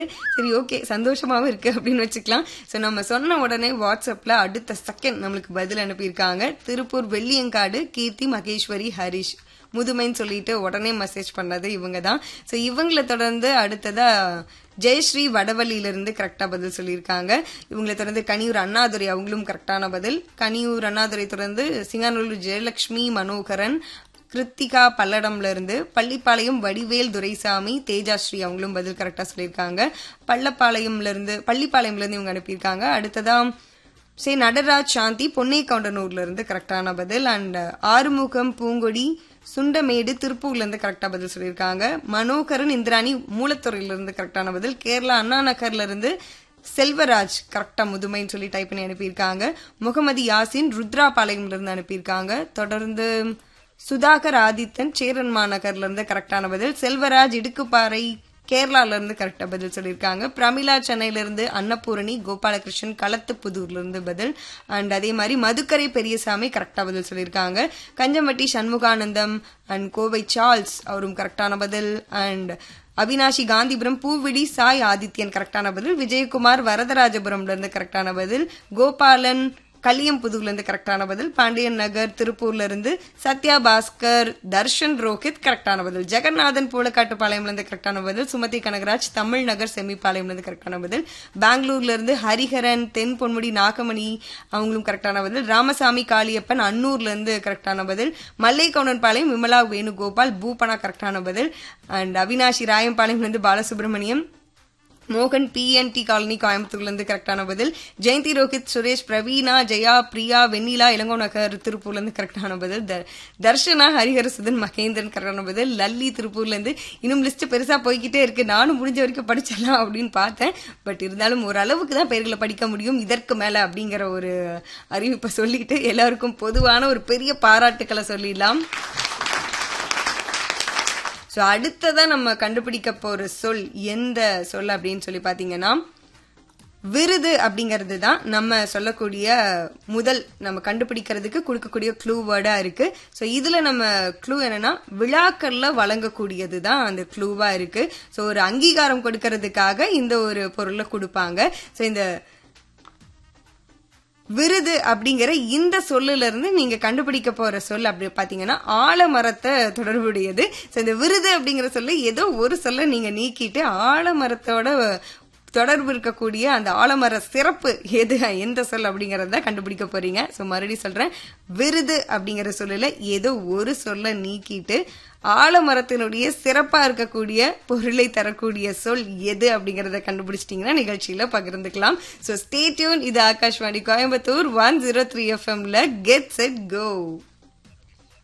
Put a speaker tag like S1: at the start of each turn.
S1: சரி ஓகே சந்தோஷமாவும் இருக்கு அப்படின்னு வச்சுக்கலாம் ஸோ நம்ம சொன்ன உடனே வாட்ஸ்அப்ல அடுத்த செகண்ட் நம்மளுக்கு பதில் அனுப்பியிருக்காங்க திருப்பூர் வெள்ளியங்காடு கீர்த்தி மகேஸ்வரி ஹரிஷ் முதுமைன்னு சொல்லிட்டு உடனே மெசேஜ் பண்ணது இவங்க தான் ஸோ இவங்களை தொடர்ந்து அடுத்ததா ஜெயஸ்ரீ வடவள்ளியிலிருந்து கரெக்டா பதில் சொல்லியிருக்காங்க இவங்களை தொடர்ந்து கனியூர் அண்ணாதுரை அவங்களும் கரெக்டான பதில் கனியூர் அண்ணாதுரை தொடர்ந்து சிங்கானூர் ஜெயலட்சுமி மனோகரன் கிருத்திகா பல்லடம்ல இருந்து பள்ளிப்பாளையம் வடிவேல் துரைசாமி தேஜாஸ்ரீ அவங்களும் பதில் கரெக்டா சொல்லியிருக்காங்க பள்ளப்பாளையம்ல இருந்து பள்ளிப்பாளையம்ல இருந்து இவங்க அனுப்பியிருக்காங்க அடுத்ததா சே நடராஜ் சாந்தி பொன்னே கவுண்டனூர்ல இருந்து கரெக்டான பதில் அண்ட் ஆறுமுகம் பூங்கொடி சுண்டமேடு திருப்பூர்ல இருந்து கரெக்டா பதில் சொல்லியிருக்காங்க மனோகரன் இந்திராணி மூலத்துறையில இருந்து கரெக்டான பதில் கேரளா அண்ணா நகர்ல இருந்து செல்வராஜ் கரெக்டா முதுமைன்னு சொல்லி டைப் பண்ணி அனுப்பியிருக்காங்க முகமது யாசின் ருத்ராபாளையம்ல இருந்து அனுப்பியிருக்காங்க தொடர்ந்து சுதாகர் ஆதித்தன் சேரன் மாநகர்ல இருந்து கரெக்டான பதில் செல்வராஜ் இடுக்குப்பாறை கேரளால இருந்து கரெக்டா பதில் சொல்லியிருக்காங்க பிரமிளா சென்னையில இருந்து அன்னபூரணி கோபாலகிருஷ்ணன் களத்துப்புதூர்ல இருந்து பதில் அண்ட் அதே மாதிரி மதுக்கரை பெரியசாமி கரெக்டா பதில் சொல்லியிருக்காங்க கஞ்சம்பட்டி சண்முகானந்தம் அண்ட் கோவை சார்ல்ஸ் அவரும் கரெக்டான பதில் அண்ட் அவினாஷி காந்திபுரம் பூவிடி சாய் ஆதித்யன் கரெக்டான பதில் விஜயகுமார் வரதராஜபுரம்ல இருந்து கரெக்டான பதில் கோபாலன் கலியம்புதூர்ல இருந்து கரெக்டான பதில் பாண்டியன் நகர் திருப்பூர்ல இருந்து சத்யா பாஸ்கர் தர்ஷன் ரோஹித் கரெக்டான பதில் ஜெகநாதன் பூலக்காட்டுப்பாளையம்ல இருந்து கரெக்டான பதில் சுமதி கனகராஜ் தமிழ் நகர் செமிப்பாளையம்ல இருந்து கரெக்டான பதில் பெங்களூர்ல இருந்து ஹரிஹரன் தென் பொன்முடி நாகமணி அவங்களும் கரெக்டான பதில் ராமசாமி காளியப்பன் அன்னூர்ல இருந்து கரெக்டான பதில் மல்லை கவுண்டன்பாளையம் விமலா வேணுகோபால் பூபனா கரெக்டான பதில் அண்ட் அவினாஷி ராயம்பாளையம்ல இருந்து பாலசுப்ரமணியம் மோகன் பிஎன்டி காலனி கோயம்புத்தூர்ல இருந்து கரெக்டான பதில் ஜெயந்தி ரோஹித் சுரேஷ் பிரவீனா ஜெயா பிரியா வெண்ணிலா இளங்கோ நகர் திருப்பூர்ல இருந்து கரெக்டான பதில் த- தர்ஷனா ஹரிஹரசுதன் மகேந்திரன் கரெக்டான பதில் லல்லி திருப்பூர்ல இருந்து இன்னும் லிஸ்ட் பெருசா போய்கிட்டே இருக்கு நானும் முடிஞ்ச வரைக்கும் படிச்சிடலாம் அப்படின்னு பார்த்தேன் பட் இருந்தாலும் ஓரளவுக்கு தான் பேர்களை படிக்க முடியும் இதற்கு மேல அப்படிங்கிற ஒரு அறிவிப்பை சொல்லிட்டு எல்லாருக்கும் பொதுவான ஒரு பெரிய பாராட்டுக்களை சொல்லிடலாம் ஸோ அடுத்ததா நம்ம கண்டுபிடிக்க போற சொல் எந்த சொல் அப்படின்னு சொல்லி பாத்தீங்கன்னா விருது அப்படிங்கிறது தான் நம்ம சொல்லக்கூடிய முதல் நம்ம கண்டுபிடிக்கிறதுக்கு கொடுக்கக்கூடிய க்ளூ வேர்டா இருக்கு ஸோ இதுல நம்ம க்ளூ என்னன்னா விழாக்கள்ல வழங்கக்கூடியது தான் அந்த க்ளூவா இருக்கு ஸோ ஒரு அங்கீகாரம் கொடுக்கறதுக்காக இந்த ஒரு பொருளை கொடுப்பாங்க ஸோ இந்த விருது அப்படிங்கிற இந்த சொல்லுல இருந்து நீங்க கண்டுபிடிக்க போற சொல் அப்படி பாத்தீங்கன்னா ஆலமரத்தை தொடர்புடையது So, இந்த விருது அப்படிங்கிற சொல்ல ஏதோ ஒரு சொல்ல நீங்க நீக்கிட்டு ஆலமரத்தோட தொடர்பு இருக்கக்கூடிய அந்த ஆலமர சிறப்பு எது எந்த சொல் அப்படிங்கறத கண்டுபிடிக்க போறீங்க சோ மறுபடியும் சொல்றேன் விருது அப்படிங்கிற சொல்லல ஏதோ ஒரு சொல்ல நீக்கிட்டு ஆலமரத்தினுடைய சிறப்பா இருக்கக்கூடிய பொருளை தரக்கூடிய சொல் எது அப்படிங்கறத கண்டுபிடிச்சிட்டீங்கன்னா நிகழ்ச்சியில பகிர்ந்துக்கலாம் சோ ஸ்டே டியூன் இது Akashvani Coimbatore one zero three எஃப்எம்ல கெட் செட் கோ